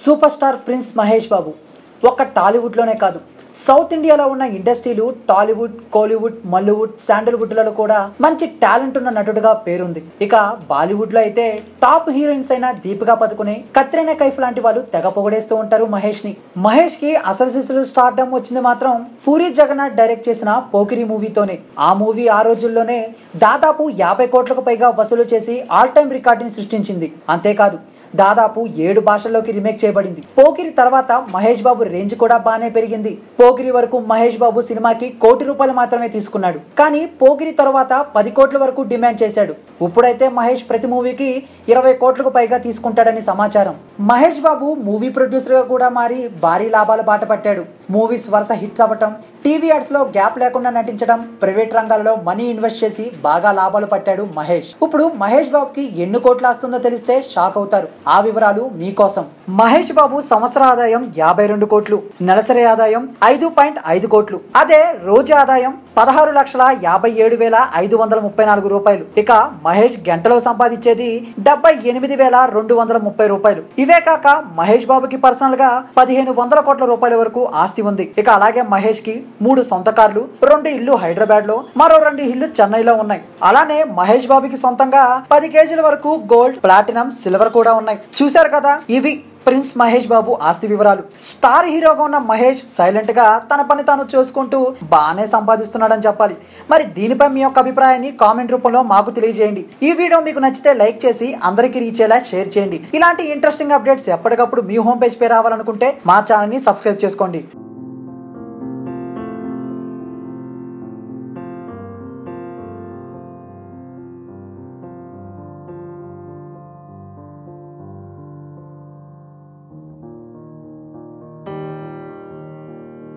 super star prince Mahesh Babu ఒక్క టాలీవుడ్లోనే కాదు సౌత్ ఇండియాలో ఉన్న ఇండస్ట్రీలు టాలీవుడ్ కోలీవుడ్ మల్లీవుడ్ శాండల్వుడ్లలో కూడా మంచి టాలెంట్ ఉన్న నటుడుగా పేరుంది ఇక బాలీవుడ్ లో అయితే టాప్ హీరోయిన్స్ అయిన దీపికా పదుకుని కత్రినా కైఫ్ లాంటి వాళ్ళు తెగ పొగడేస్తూ ఉంటారు మహేష్ ని మహేష్ కి అసలు శిశులు స్టార్డమ్ వచ్చింది మాత్రం పూరి జగన్నాథ్ డైరెక్ట్ చేసిన పోకిరి మూవీతోనే ఆ మూవీ ఆ రోజుల్లోనే దాదాపు యాభై కోట్లకు పైగా వసూలు చేసి ఆల్ టైమ్ రికార్డుని సృష్టించింది అంతేకాదు దాదాపు ఏడు భాషల్లోకి రీమేక్ చేయబడింది పోకిరి తర్వాత మహేష్ బాబు రేంజ్ కూడా బాగానే పెరిగింది పోకిరి వరకు మహేష్ బాబు సినిమాకి కోటి రూపాయలు మాత్రమే తీసుకున్నాడు కానీ పోకిరి తర్వాత పది కోట్ల వరకు డిమాండ్ చేశాడు ఇప్పుడైతే మహేష్ ప్రతి మూవీకి ఇరవై కోట్లకు పైగా తీసుకుంటాడని సమాచారం మహేష్ బాబు మూవీ ప్రొడ్యూసర్ గా కూడా మారి భారీ లాభాల బాట పట్టాడు మూవీస్ వరుస హిట్స్ అవ్వటం టీవీ యాడ్స్ లో గ్యాప్ లేకుండా నటించడం ప్రైవేట్ రంగాల్లో మనీ ఇన్వెస్ట్ చేసి బాగా లాభాలు పట్టాడు మహేష్ ఇప్పుడు మహేష్ బాబుకి ఎన్ని కోట్లు వస్తుందో తెలిస్తే షాక్ అవుతారు ఆ వివరాలు మీకోసం మహేష్ బాబు సంవత్సర ఆదాయం యాభై రెండు కోట్లు నెలసరి ఆదాయం ఐదు పాయింట్ ఐదు కోట్లు అదే రోజు ఆదాయం పదహారు లక్షల యాభై ఏడు వేల ఐదు వందల ముప్పై నాలుగు రూపాయలు ఇక మహేష్ గంటలో సంపాదించేది డెబ్బై ఎనిమిది వేల రెండు వందల ముప్పై రూపాయలు ఇవే కాక మహేష్ బాబుకి పర్సనల్ గా పదిహేను వందల కోట్ల రూపాయల వరకు ఆస్తి ఉంది ఇక అలాగే మహేష్ కి మూడు సొంత కార్లు రెండు ఇల్లు హైదరాబాద్ లో మరో రెండు ఇల్లు చెన్నైలో ఉన్నాయి అలానే మహేష్ బాబుకి సొంతంగా పది కేజీల వరకు గోల్డ్ ప్లాటినం సిల్వర్ కూడా ఉన్నాయి చూశారు కదా ఇవి ప్రిన్స్ మహేష్ బాబు ఆస్తి వివరాలు స్టార్ హీరోగా ఉన్న మహేష్ సైలెంట్ గా తన పని తాను చూసుకుంటూ బాగానే సంపాదిస్తున్నాడని చెప్పాలి మరి దీనిపై మీ యొక్క అభిప్రాయాన్ని కామెంట్ రూపంలో మాకు తెలియజేయండి ఈ వీడియో మీకు నచ్చితే లైక్ చేసి అందరికీ రీచ్ అయ్యేలా షేర్ చేయండి ఇలాంటి ఇంట్రెస్టింగ్ అప్డేట్స్ ఎప్పటికప్పుడు మీ హోమ్ పేజ్ పై రావాలనుకుంటే మా ఛానల్ ని సబ్స్క్రైబ్ చేసుకోండి